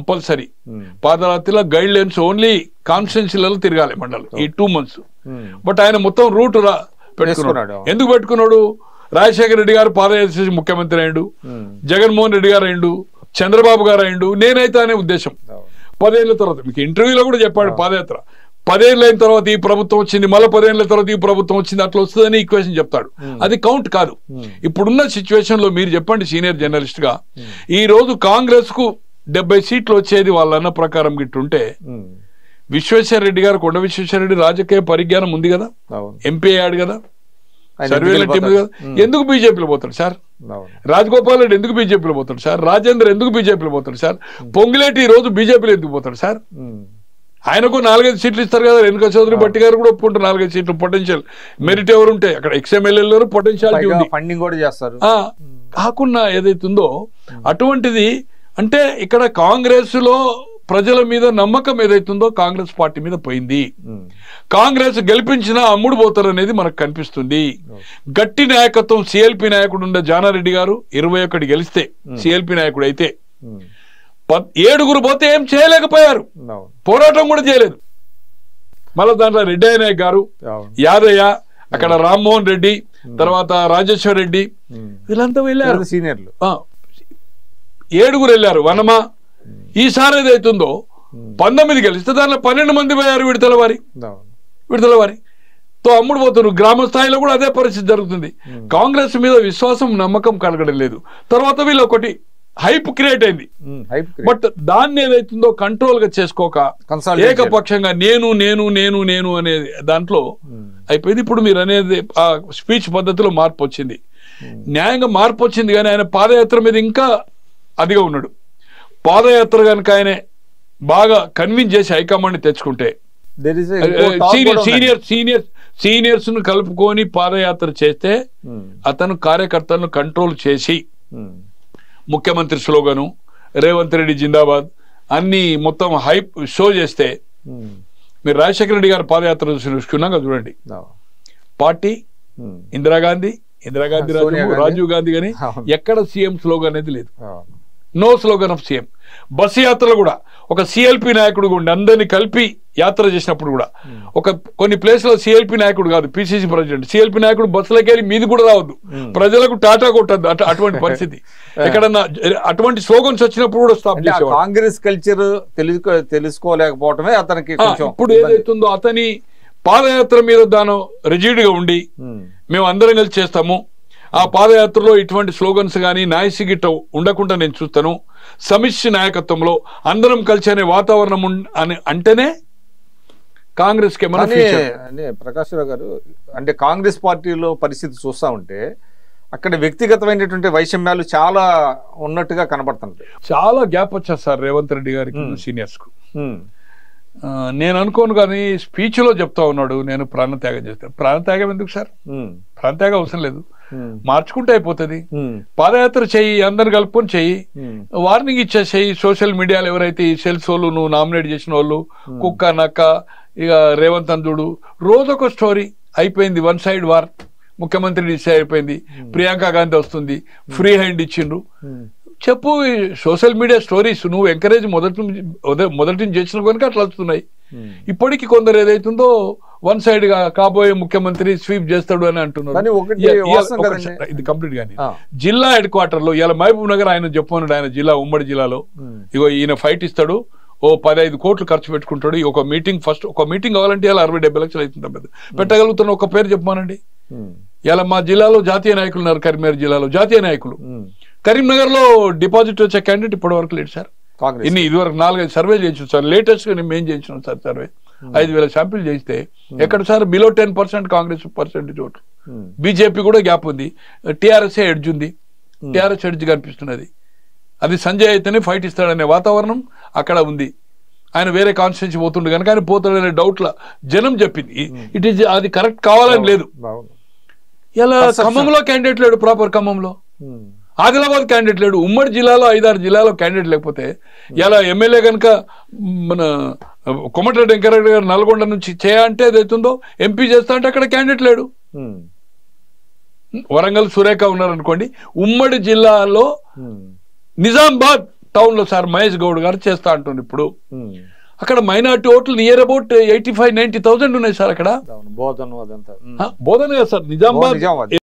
Compulsory ఉమ్, పాదయాత్రలో guide lines only కాన్స్టిట్యున్సీలలో తిరగాలి మండలం ఈ టూ మంత్స్ ఉమ్, బట్ ఆయన మొత్తం రూట్ రా పెట్టుకున్నాడు వేసుకున్నాడు. ఎందుకు పెట్టుకున్నాడు రాజశేఖర రెడ్డి గారు పాదయాత్ర చేసి ముఖ్యమంత్రి అయిండు ఉమ్, జగన్మోహన్ రెడ్డి గారు అయిండు చంద్రబాబు గారు అయిండు నేనైతే అనే ఉద్దేశం అవును. పదేళ్ల తర్వాత మీకు ఇంటర్వ్యూలో కూడా చెప్పాడు పాదయాత్ర పదేళ్ళు అయిన తర్వాత ఈ ప్రభుత్వం వచ్చింది మళ్ళీ పదేళ్ల తర్వాత ఈ ప్రభుత్వం వచ్చింది అట్లా వస్తుందని ఈక్వేషన్ చెప్తాడు అది కౌంట్ కాదు ఇప్పుడున్న సిచ్యువేషన్ లో మీరు చెప్పండి సీనియర్ జర్నలిస్ట్ గా ఈ రోజు కాంగ్రెస్ కు డెబ్బై సీట్లు వచ్చేది వాళ్ళ అన్న ప్రకారం గిట్టుంటే ఉమ్, విశ్వేశ్వర రెడ్డి గారు కొండ విశ్వేశ్వర రెడ్డి రాజకీయ పరిజ్ఞానం ఉంది కదా అవును ఎంపీ అయ్యాడు కదా ఆయన సర్వేల ఎందుకు టీం కదా వెళ్ళిపోతాడు? ఎందుకు బీజేపీలో పోతాడు సార్ అవును రాజగోపాల్ రెడ్డి ఎందుకు బీజేపీలో పోతాడు సార్ రాజేందర్ ఎందుకు బీజేపీలో పోతాడు సార్ పొంగిలేటి ఈ రోజు బీజేపీలో ఎందుకు పోతాడు సార్ ఉమ్, ఆయనకు నాలుగైదు సీట్లు ఇస్తారు కదా వెనుక చౌదరి భట్టి గారు కూడా ఒప్పుకుంటారు నాలుగైదు సీట్లు పొటెన్షియల్ మెరిట్ ఎవరు ఉంటే అక్కడ ఎక్స్ఎమ్ఎల్ఏలో పొటెన్షియాలిటీ పైగా ఉంది ఫండింగ్ కూడా చేస్తారు ఆ, కాకుండా ఏదైతుందో అటువంటిది అంటే ఇక్కడ కాంగ్రెస్ లో ప్రజల మీద నమ్మకం ఏదైతుందో కాంగ్రెస్ పార్టీ మీద పోయింది ఉమ్, కాంగ్రెస్ గెలిపించినా అమ్ముడు పోతారు అనేది మనకు కనిపిస్తుంది గట్టి నాయకత్వం సిఎల్పి నాయకుడు ఉండే జానారెడ్డి గారు ఇరవై ఒకటి గెలిస్తే సిఎల్పి నాయకుడు అయితే ఉమ్, పద్- ఏడుగురు పోతే ఏం చేయలేకపోయారు అవును పోరాటం కూడా చేయలేదు మళ్ళీ దాంట్లో రెడ్డి నాయక్ గారు అవును యాదయ్య అక్కడ రామ్మోహన్ రెడ్డి తర్వాత రాజేశ్వర్ రెడ్డి ఉమ్. వీళ్ళంతా వెళ్ళారు వీళ్ళు సీనియర్లు ఆ, ఏడుగురు వెళ్ళారు వనమా ఈసారి ఏదైతుందో పంతొమ్మిది గెలిస్తే దాంట్లో పన్నెండు మంది పోయారు విడతల వారి అవును విడుదల వారి తో అమ్ముడు పోతున్నారు గ్రామ స్థాయిలో కూడా అదే పరిస్థితి జరుగుతుంది కాంగ్రెస్ మీద విశ్వాసం నమ్మకం కలగడం లేదు తర్వాత వీళ్ళు ఒకటి హైప్ క్రియేట్ అయింది ఉమ్, హైప్ క్రియేట్. బట్ దాన్ని ఏదైతుందో కంట్రోల్ గా చేసుకోక Consolidate ఏకపక్షంగా నేను నేను నేను నేను అనేది దాంట్లో ఉమ్, అయిపోయింది ఇప్పుడు మీరు అనేది ఆ స్పీచ్ పద్ధతిలో మార్పు వచ్చింది న్యాయంగా మార్పు వచ్చింది కానీ ఆయన పాదయాత్ర మీద ఇంకా అదిగా ఉన్నాడు పాదయాత్ర కనుక ఆయన బాగా కన్విన్స్ చేసి హైకమాండ్ తెచ్చుకుంటే there is a ఇంకో talk కూడా సీనియర్ ఉందండి. సీనియర్ సీనియర్ సీనియర్స్ ను కలుపుకొని పాదయాత్ర చేస్తే ఉమ్, అతను కార్యకర్తలను కంట్రోల్ చేసి ఉమ్, ముఖ్యమంత్రి స్లోగను రేవంత్ రెడ్డి జిందాబాద్ అన్ని మొత్తం హైప్ షో చేస్తే ఉమ్, మీరు రాజశేఖర రెడ్డి గారి పాదయాత్ర చూసి క్షుణ్ణంగా చూడండి అవును. పార్టీ ఉమ్, ఇందిరాగాంధీ ఇందిరాగాంధీ సోనియా రాజ్యం గాంధీ. రాజీవ్ గాంధీ కానీ అవును. ఎక్కడ సీఎం స్లోగన్ అనేది లేదు అవును. No slogan of CM bus యాత్రలో కూడా ఒక సిఎల్పి నాయకుడు ఉండి అందరినీ కలిపి యాత్ర చేసినప్పుడు కూడా ఒక కొన్ని ప్లేస్ లో సిఎల్పి నాయకుడు కాదు పిసిసి ప్రెసిడెంట్ సిఎల్పి నాయకుడు బస్సులకి వెళ్ళి మీది కూడా రావద్దు ప్రజలకు టాటా కొట్టద్దు అటు- అటువంటి పరిస్థితి ఎక్కడన్నా అటువంటి స్లోగన్స్ వచ్చినప్పుడు కూడా స్టాప్ అంటే ఆ చేసేవాడు కాంగ్రెస్ కల్చర్ తెలుసుకో తెలుసుకోలేకపోవటమే అతనికి ఆ, కొంచెం ఇప్పుడు ఏదైతుందో అతని పాదయాత్ర మీద దాని రిజిడ్గా ఉండి ఉమ్, మేము అందరం కలిసి చేస్తాము ఆ పాదయాత్రలో ఇటువంటి స్లోగన్స్ కానీ నాయసి గిట్ట ఉండకుండా నేను చూస్తాను సమిష్టి నాయకత్వంలో అందరం కలిసి అనే వాతావరణం ఉన్- అని అంటేనే కాంగ్రెస్ కి ఏమైనా కానీ ఫ్యూచర్ అంటే ప్రకాష్ రావు గారు అంటే కాంగ్రెస్ పార్టీలో పరిస్థితి చూస్తా ఉంటే అక్కడ వ్యక్తిగతమైనటువంటి వైషమ్యాలు చాలా ఉన్నట్టుగా కనబడుతుంటాయి చాలా గ్యాప్ వచ్చారు సార్ రేవంత్ రెడ్డి గారికి సీనియర్స్ కు ఉమ్, ఆ, నేను అనుకోను కానీ స్పీచ్ లో చెప్తా ఉన్నాడు నేను ప్రాణత్యాగం చేస్తాను ప్రాణత్యాగం ఎందుకు సార్ ఉమ్, ప్రాణత్యాగం అవసరం లేదు ఉమ్, మార్చుకుంటే అయిపోతుంది ఉమ్, పాదయాత్ర చెయ్యి అందరు కలుపుకొని చెయ్యి ఉమ్, వార్నింగ్ ఇచ్చేసేయి సోషల్ మీడియాలో ఎవరైతే ఈ సెల్స్ వాళ్ళు నువ్వు నామినేట్ చేసిన వాళ్ళు కుక్క నక్క ఇక రేవంత్ అందుడు రోజొక స్టోరీ అయిపోయింది వన్ సైడ్ వార్ ముఖ్యమంత్రి డిసైడ్ అయిపోయింది ప్రియాంక గాంధీ వస్తుంది ఫ్రీ హ్యాండ్ ఇచ్చిండ్రు ఉమ్, చెప్పు సోషల్ మీడియా స్టోరీస్ నువ్వు ఎంకరేజ్ మొదటి నుంచి మొద- మొదటి నుంచి చేసిన కనుక అట్లా వస్తున్నాయి ఉమ్. ఇప్పటికి కొందరు ఏదైతుందో వన్ సైడ్ గా కాబోయే ముఖ్యమంత్రి స్వీప్ చేస్తాడు అని అంటున్నారు కానీ ఒకటి ఇయ- ఇయ- వాస్తవం ఒకటి కదండి. సార్, ఇది కంప్లీట్ గానీ ఆ. జిల్లా హెడ్ క్వార్టర్ లో ఇలా మహబూబ్ నగర్ ఆయన చెప్పన్నాడు ఆయన జిల్లా ఉమ్మడి జిల్లాలో ఉమ్. ఇగో ఈయన ఫైట్ ఇస్తాడు ఓ పదహైదు కోట్లు ఖర్చు పెట్టుకుంటాడు ఈ ఒక మీటింగ్ ఫస్ట్ ఒక మీటింగ్ కావాలంటే ఇలా అరవై డెబ్బై లక్షలు అవుతుంది పెద్ద పెట్టగలుగుతున్న ఒక పేరు చెప్పమానండి ఉమ్, ఇలా మా జిల్లాలో జాతీయ నాయకులు ఉన్నారు కరీంనగర్ జిల్లాలో జాతీయ నాయకులు ఉమ్. కరీంనగర్ లో డిపాజిట్ వచ్చే క్యాండిడేట్ ఇప్పటి వరకు లేడు సార్ కాంగ్రెస్ ఇన్ని ఇదివరకు నాలుగైదు సర్వే చేయించు సార్ లేటెస్ట్ గా మేము చేయించినాం సార్ సర్వే ఐదు వేల శాంపిల్ చేస్తే ఎక్కడ sir below ten percent Congress percentage ఓట్లు ఉమ్, బీజేపీ కూడా గ్యాప్ ఉంది టీఆర్ఎస్ ఎడ్జ్ ఉంది టీఆర్ఎస్ ఎడ్జ్ కనిపిస్తున్నది అది సంజయ్ అయితేనే ఫైట్ ఇస్తాడనే వాతావరణం అక్కడ ఉంది ఆయన వేరే కాన్స్టిట్యూన్సీ పోతుండే కనుక ఆయన పోతాడనే డౌట్ల జనం చెప్పింది ఇట్ ఈజ్ అది కరెక్ట్ కావాలని లేదు బాగుంది ఇలా Perception. ఖమ్మంలో క్యాండిడేట్ లేడు ప్రాపర్ ఖమ్మంలో ఉమ్, ఆదిలాబాద్ క్యాండిడేట్ లేడు ఉమ్మడి జిల్లాలో ఐదారు జిల్లాలో క్యాండిడేట్ లేకపోతే ఇలా ఎమ్మెల్యే కనుక మన కొమటిరెడ్డి వెంకరెడ్డి గారు నల్గొండ నుంచి చేయంటే ఏదైతుందో ఎంపీ చేస్తా అంటే అక్కడ క్యాండిడేట్ లేడు ఉమ్, వరంగల్ సురేఖ ఉన్నారనుకోండి ఉమ్మడి జిల్లాలో ఉమ్, నిజామాబాద్ టౌన్ లో సార్ మహేష్ గౌడ్ గారు చేస్తా అంటున్నారు ఇప్పుడు ఉమ్. అక్కడ మైనార్టీ ఓట్లు near about eighty five ninety thousand ఉన్నాయి సార్ అక్కడ అవును బోధను అదంతా ఉమ్. ఆ, బోధన కదా సార్ నిజామాబాద్ నిజామాబాద్